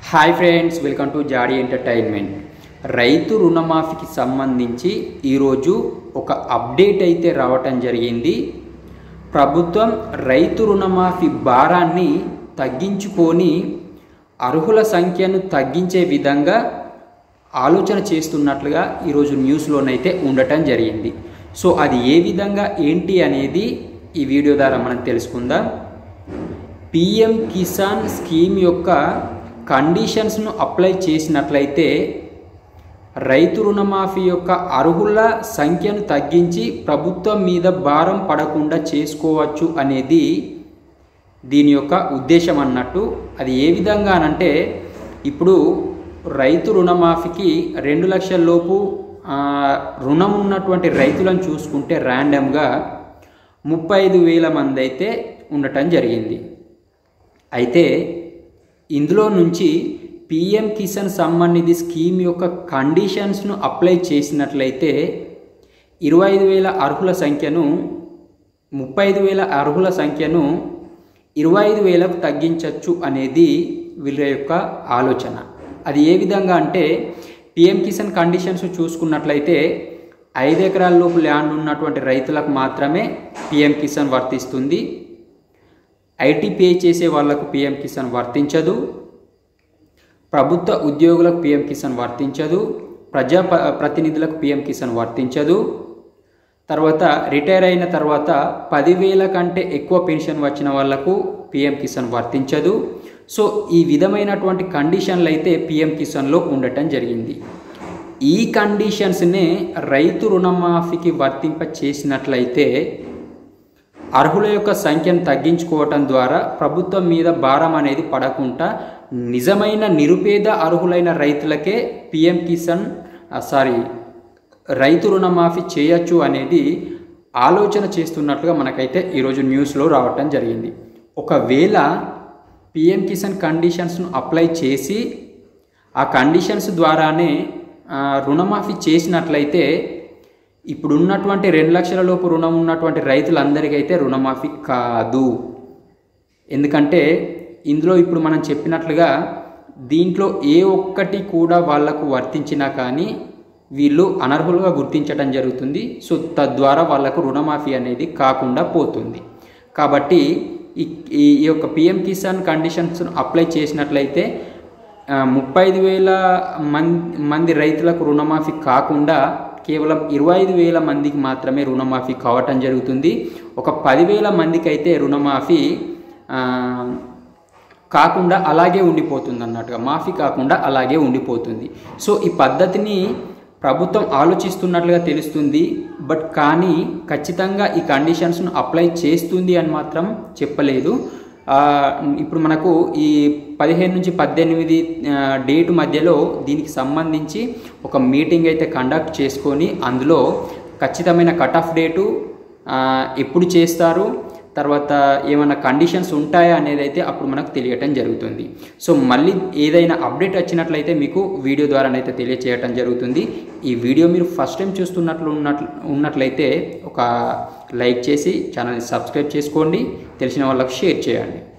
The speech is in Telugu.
hi friends welcome to Jaadi entertainment రైతు రుణమాఫీకి సంబంధించి ఈరోజు ఒక అప్డేట్ అయితే రావటం జరిగింది ప్రభుత్వం రైతు రుణమాఫీ భారాన్ని తగ్గించుకొని అర్హుల సంఖ్యను తగ్గించే విధంగా ఆలోచన చేస్తున్నట్లుగా ఈరోజు న్యూస్లోనైతే ఉండటం జరిగింది సో అది ఏ విధంగా ఏంటి అనేది ఈ వీడియో ద్వారా మనం తెలుసుకుందాం పిఎం కిసాన్ స్కీమ్ యొక్క కండిషన్స్ను అప్లై చేసినట్లయితే రైతు రుణమాఫీ యొక్క అర్హుల సంఖ్యను తగ్గించి ప్రభుత్వం మీద భారం పడకుండా చేసుకోవచ్చు అనేది దీని యొక్క ఉద్దేశం అన్నట్టు అది ఏ విధంగా అనంటే ఇప్పుడు రైతు రుణమాఫీకి రెండు లక్షల లోపు ఆ, రుణం ఉన్నటువంటి రైతులను చూసుకుంటే ర్యాండమ్గా ముప్పై ఐదు వేల మంది అయితే ఉండటం జరిగింది అయితే ఇందులో నుంచి పిఎం కిసాన్ సమ్మాన్ నిధి స్కీమ్ యొక్క కండిషన్స్ను అప్లై చేసినట్లయితే ఇరవై ఐదు వేల అర్హుల సంఖ్యను ముప్పై ఐదు వేల అర్హుల సంఖ్యను ఇరవై ఐదు వేలకు తగ్గించవచ్చు అనేది వీళ్ళ యొక్క ఆలోచన అది ఏ విధంగా అంటే పిఎం కిసాన్ కండిషన్స్ చూసుకున్నట్లయితే ఐదు ఎకరాల లోపు ల్యాండ్ ఉన్నటువంటి రైతులకు మాత్రమే పిఎం కిసాన్ వర్తిస్తుంది ఐటీ పే చేసే వాళ్లకు పిఎం కిసాన్ వర్తించదు ప్రభుత్వ ఉద్యోగులకు పిఎం కిసాన్ వర్తించదు ప్రజా ప- ప్రతినిధులకు పిఎం కిసాన్ వర్తించదు తర్వాత రిటైర్ అయిన తర్వాత పదివేల కంటే ఎక్కువ పెన్షన్ వచ్చిన వాళ్లకు పిఎం కిసాన్ వర్తించదు సో ఈ విధమైనటువంటి కండిషన్లు అయితే పిఎం కిసాన్లో ఉండటం జరిగింది ఈ కండిషన్స్నే రైతు రుణమాఫీకి వర్తింప చేసినట్లయితే అర్హుల యొక్క సంఖ్యను తగ్గించుకోవటం ద్వారా ప్రభుత్వం మీద భారం అనేది పడకుండా నిజమైన నిరుపేద అర్హులైన రైతులకే పిఎం కిసాన్ ఆ, సారీ రైతు రుణమాఫీ చేయొచ్చు అనేది ఆలోచన చేస్తున్నట్లుగా మనకైతే ఈరోజు న్యూస్లో రావటం జరిగింది ఒకవేళ పిఎం కిసాన్ కండిషన్స్ను అప్లై చేసి ఆ కండిషన్స్ ద్వారానే ఆ, రుణమాఫీ చేసినట్లయితే ఇప్పుడు ఉన్నటువంటి రెండు లక్షల లోపు రుణం ఉన్నటువంటి రైతులందరికైతే రుణమాఫీ కాదు ఎందుకంటే ఇందులో ఇప్పుడు మనం చెప్పినట్లుగా దీంట్లో ఏ ఒక్కటి కూడా వాళ్లకు వర్తించినా కానీ వీళ్ళు అనర్హులుగా గుర్తించడం జరుగుతుంది సో తద్వారా వాళ్లకు రుణమాఫీ అనేది కాకుండా పోతుంది కాబట్టి ఈ ఈ ఈ యొక్క పిఎం కిసాన్ కండిషన్స్ అప్లై చేసినట్లయితే ఆ, ముప్పై ఐదు వేల మంది మంది రైతులకు రుణమాఫీ కాకుండా కేవలం ఇరవై ఐదు వేల మందికి మాత్రమే రుణమాఫీ కావటం జరుగుతుంది ఒక పదివేల మందికి అయితే రుణమాఫీ ఆ, కాకుండా అలాగే ఉండిపోతుంది అన్నట్టుగా మాఫీ కాకుండా అలాగే ఉండిపోతుంది సో ఈ పద్ధతిని ప్రభుత్వం ఆలోచిస్తున్నట్లుగా తెలుస్తుంది బట్ కానీ ఖచ్చితంగా ఈ కండిషన్స్ను అప్లై చేస్తుంది అని మాత్రం చెప్పలేదు ఆ, ఇప్పుడు మనకు ఈ పదిహేను నుంచి పద్దెనిమిది ఆ, డేట్ మధ్యలో దీనికి సంబంధించి ఒక మీటింగ్ అయితే కండక్ట్ చేసుకొని అందులో ఖచ్చితమైన కట్ ఆఫ్ డేటు ఆ, ఎప్పుడు చేస్తారు తర్వాత ఏమైనా కండిషన్స్ ఉంటాయా అనేది అయితే అప్పుడు మనకు తెలియటం జరుగుతుంది సో మళ్ళీ ఏదైనా అప్డేట్ వచ్చినట్లయితే మీకు వీడియో ద్వారానైతే తెలియచేయటం జరుగుతుంది ఈ వీడియో మీరు ఫస్ట్ టైం చూస్తున్నట్లు ఉన్నట్లు ఉన్నట్లయితే ఒక లైక్ చేసి ఛానల్ని సబ్స్క్రైబ్ చేసుకోండి తెలిసిన వాళ్ళకి షేర్ చేయండి